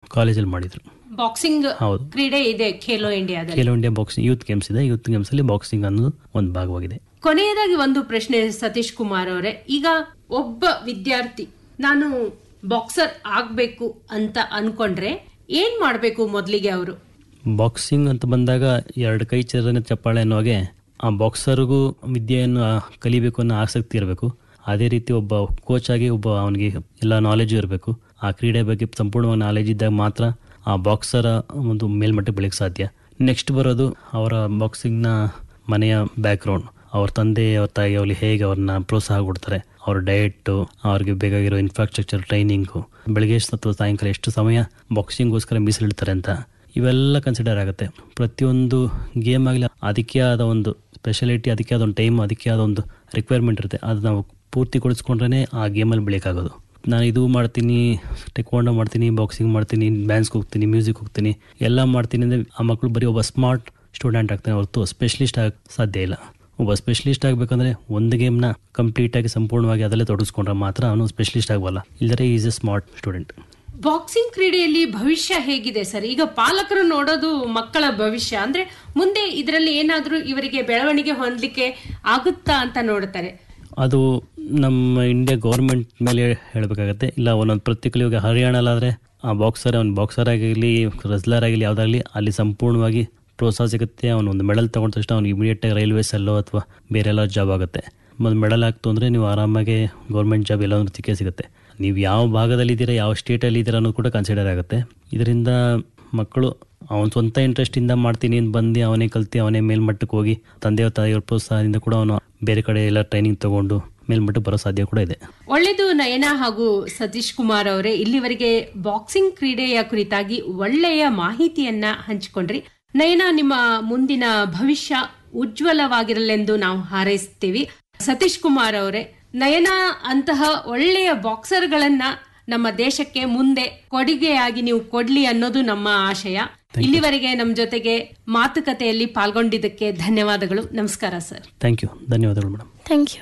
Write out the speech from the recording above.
ಕಾಲೇಜಲ್ಲಿ ಮಾಡಿದ್ರು ಬಾಕ್ಸಿಂಗ್ ಹೌದು ಕ್ರೀಡೆ ಇದೆ ಖೇಲೋ ಇಂಡಿಯಾದಲ್ಲಿ Khelo India boxing youth games ಇದೆ ಯೂತ್ ಗೇಮ್ಸ್ ಅಲ್ಲಿ ಬಾಕ್ಸಿಂಗ್ ಅನ್ನೋದು ಒಂದು ಭಾಗವಾಗಿದೆ ಕೊನೆಯದಾಗಿ ಒಂದು ಪ್ರಶ್ನೆ ಸತೀಶ್ ಕುಮಾರ್ ಅವರೇ ಈಗ ಒಬ್ಬ ವಿದ್ಯಾರ್ಥಿ ನಾನು ಬಾಕ್ಸರ್ ಆಗ್ಬೇಕು ಅಂತ ಅನ್ಕೊಂಡ್ರೆ ಏನ್ ಮಾಡ್ಬೇಕು ಮೊದಲಿಗೆ ಅವರು ಬಾಕ್ಸಿಂಗ್ ಅಂತ ಬಂದಾಗ ಎರಡು ಕೈ ಚರನೆ ಚಪ್ಪಾಳೆ ಅನ್ನೋ ಹಾಗೆ ಆ ಬಾಕ್ಸರ್ಗೂ ವಿದ್ಯೆಯನ್ನು ಆ, ಕಲಿಬೇಕು ಅನ್ನೋ ಆಸಕ್ತಿ ಇರಬೇಕು ಅದೇ ರೀತಿ ಒಬ್ಬ ಕೋಚ್ ಆಗಿ ಒಬ್ಬ ಅವನಿಗೆ ಎಲ್ಲ ನಾಲೆಜು ಇರಬೇಕು ಆ ಕ್ರೀಡೆ ಬಗ್ಗೆ ಸಂಪೂರ್ಣವಾಗಿ ನಾಲೆಜ್ ಇದ್ದಾಗ ಮಾತ್ರ ಆ ಬಾಕ್ಸರ ಒಂದು ಮೇಲ್ಮಟ್ಟಕ್ಕೆ ಬೆಳಕ್ಕೆ ಸಾಧ್ಯ ನೆಕ್ಸ್ಟ್ ಬರೋದು ಅವರ ಬಾಕ್ಸಿಂಗ್ನ ಮನೆಯ ಬ್ಯಾಕ್ಗ್ರೌಂಡ್ ಅವ್ರ ತಂದೆ ಅವ್ರ ತಾಯಿ ಅವ್ರಿಗೆ ಹೇಗೆ ಅವ್ರನ್ನ ಪ್ರೋತ್ಸಾಹ ಕೊಡ್ತಾರೆ ಅವ್ರ ಡಯಟ್ ಅವ್ರಿಗೆ ಬೇಕಾಗಿರೋ ಇನ್ಫ್ರಾಸ್ಟ್ರಕ್ಚರ್ ಟ್ರೈನಿಂಗು ಬೆಳಗ್ಗೆ ಅಥವಾ ಸಾಯಂಕಾಲ ಎಷ್ಟು ಸಮಯ ಬಾಕ್ಸಿಂಗ್ಗೋಸ್ಕರ ಮೀಸಲಿಡ್ತಾರೆ ಅಂತ ಇವೆಲ್ಲ ಕನ್ಸಿಡರ್ ಆಗುತ್ತೆ ಪ್ರತಿಯೊಂದು ಗೇಮ್ ಆಗಲಿ ಅದಕ್ಕೆ ಆದ ಒಂದು ಸ್ಪೆಷಾಲಿಟಿ ಅದಕ್ಕೆ ಆದ ಒಂದು ಟೈಮ್ ಅದಕ್ಕೆ ಆದ ಒಂದು ರಿಕ್ವೈರ್ಮೆಂಟ್ ಇರುತ್ತೆ ಅದು ನಾವು ಪೂರ್ತಿಗೊಳಿಸ್ಕೊಂಡ್ರೆ ಆ ಗೇಮಲ್ಲಿ ಬೆಳೆಯೋಕ್ಕಾಗೋದು ನಾನು ಇದು ಮಾಡ್ತೀನಿ ಟೆಕ್ವಾಂಡೋ ಮಾಡ್ತೀನಿ ಬಾಕ್ಸಿಂಗ್ ಮಾಡ್ತೀನಿ ಡ್ಯಾನ್ಸ್ಗೆ ಹೋಗ್ತೀನಿ ಮ್ಯೂಸಿಕ್ ಹೋಗ್ತೀನಿ ಎಲ್ಲ ಮಾಡ್ತೀನಿ ಅಂದರೆ ಆ ಮಕ್ಕಳು ಬರೀ ಒಬ್ಬ ಸ್ಮಾರ್ಟ್ ಸ್ಟೂಡೆಂಟ್ ಆಗ್ತಾನೆ ಹೊರತು ಸ್ಪೆಷಲಿಸ್ಟ್ ಆಗ ಸಾಧ್ಯ ಇಲ್ಲ ಒಬ್ಬ ಸ್ಪೆಷಲಿಸ್ಟ್ ಆಗಬೇಕಂದ್ರೆ ಒಂದು ಗೇಮ್ನ ಕಂಪ್ಲೀಟಾಗಿ ಸಂಪೂರ್ಣವಾಗಿ ಅದರಲ್ಲೇ ತೊಡಗಿಸ್ಕೊಂಡ್ರೆ ಮಾತ್ರ ಅವನು ಸ್ಪೆಷಲಿಸ್ಟ್ ಆಗಬಲ್ಲ ಇಲ್ಲದ್ರೆ is a smart student boxing ಕ್ರೀಡೆಯಲ್ಲಿ ಭವಿಷ್ಯ ಹೇಗಿದೆ ಸರ್ ಈಗ ಪಾಲಕರು ನೋಡೋದು ಮಕ್ಕಳ ಭವಿಷ್ಯ ಅಂದ್ರೆ ಮುಂದೆ ಇದರಲ್ಲಿ ಏನಾದ್ರೂ ಇವರಿಗೆ ಬೆಳವಣಿಗೆ ಹೊಂದಲಿಕ್ಕೆ ಆಗುತ್ತಾ ಅಂತ ನೋಡ್ತಾರೆ ಅದು ನಮ್ಮ ಇಂಡಿಯಾ ಗೌರ್ಮೆಂಟ್ ಮೇಲೆ ಹೇಳಬೇಕಾಗತ್ತೆ ಇಲ್ಲ ಒಂದೊಂದು ಪ್ರತಿಕೂಲ ಇವಾಗ ಹರಿಯಾಣಲಾದರೆ ಆ ಬಾಕ್ಸರ್ ಅವ್ನು ಬಾಕ್ಸರ್ ಆಗಿರಲಿ ರೆಸ್ಲರ್ ಆಗಿರಲಿ ಯಾವುದಾಗಲಿ ಅಲ್ಲಿ ಸಂಪೂರ್ಣವಾಗಿ ಪ್ರೋತ್ಸಾಹ ಸಿಗುತ್ತೆ ಅವನು ಒಂದು ಮೆಡಲ್ ತಗೊಂಡ ತಕ್ಷಣ ಅವ್ನು ಇಮಿಡಿಯೇಟಾಗಿ ರೈಲ್ವೇಸಲ್ಲೋ ಅಥವಾ ಬೇರೆ ಎಲ್ಲ ಜಾಬ್ ಆಗುತ್ತೆ ಒಂದು ಮೆಡಲ್ ಆಗ್ತು ಅಂದರೆ ನೀವು ಆರಾಮಾಗಿ ಗೌರ್ಮೆಂಟ್ ಜಾಬ್ ಎಲ್ಲಾದ್ರೂ ಸಿಕ್ಕೇ ಸಿಗುತ್ತೆ ನೀವು ಯಾವ ಭಾಗದಲ್ಲಿ ಇದ್ದೀರಾ ಯಾವ ಸ್ಟೇಟಲ್ಲಿ ಇದ್ದೀರಾ ಅನ್ನೋದು ಕೂಡ ಕನ್ಸಿಡರ್ ಆಗುತ್ತೆ ಇದರಿಂದ ಮಕ್ಕಳು ಅವನ ಸ್ವಂತ ಇಂಟ್ರೆಸ್ಟಿಂದ ಮಾಡ್ತೀನಿ ಅಂತ ಬಂದು ಅವನೇ ಕಲ್ತು ಅವನೇ ಮೇಲ್ಮಟ್ಟಕ್ಕೆ ಹೋಗಿ ತಂದೆಯ ತಾಯಿಯವ್ರ ಪ್ರೋತ್ಸಾಹದಿಂದ ಕೂಡ ಅವನು ಬೇರೆ ಕಡೆ ಎಲ್ಲ ಟ್ರೈನಿಂಗ್ ತಗೊಂಡು ಮೇಲ್ಮಟ್ಟಕ್ಕೆ ಬರೋ ಸಾಧ್ಯ ಕೂಡ ಇದೆ ಒಳ್ಳೆಯದು ನಯನ ಹಾಗೂ ಸತೀಶ್ ಕುಮಾರ್ ಅವರೇ ಇಲ್ಲಿವರೆಗೆ ಬಾಕ್ಸಿಂಗ್ ಕ್ರೀಡೆಯ ಕುರಿತಾಗಿ ಒಳ್ಳೆಯ ಮಾಹಿತಿಯನ್ನ ಹಂಚಿಕೊಂಡ್ರಿ ನಯನ ನಿಮ್ಮ ಮುಂದಿನ ಭವಿಷ್ಯ ಉಜ್ವಲವಾಗಿರಲೆಂದು ನಾವು ಹಾರೈಸ್ತೀವಿ ಸತೀಶ್ ಕುಮಾರ್ ಅವರೇ ನಯನ ಅಂತಹ ಒಳ್ಳೆಯ ಬಾಕ್ಸರ್ಗಳನ್ನ ನಮ್ಮ ದೇಶಕ್ಕೆ ಮುಂದೆ ಕೊಡುಗೆಯಾಗಿ ನೀವು ಕೊಡ್ಲಿ ಅನ್ನೋದು ನಮ್ಮ ಆಶಯ ಇಲ್ಲಿವರೆಗೆ ನಮ್ಮ ಜೊತೆಗೆ ಮಾತುಕತೆಯಲ್ಲಿ ಪಾಲ್ಗೊಂಡಿದ್ದಕ್ಕೆ ಧನ್ಯವಾದಗಳು ನಮಸ್ಕಾರ ಸರ್ ಥ್ಯಾಂಕ್ ಯು ಧನ್ಯವಾದಗಳು ಮೇಡಮ್ ಥ್ಯಾಂಕ್ ಯು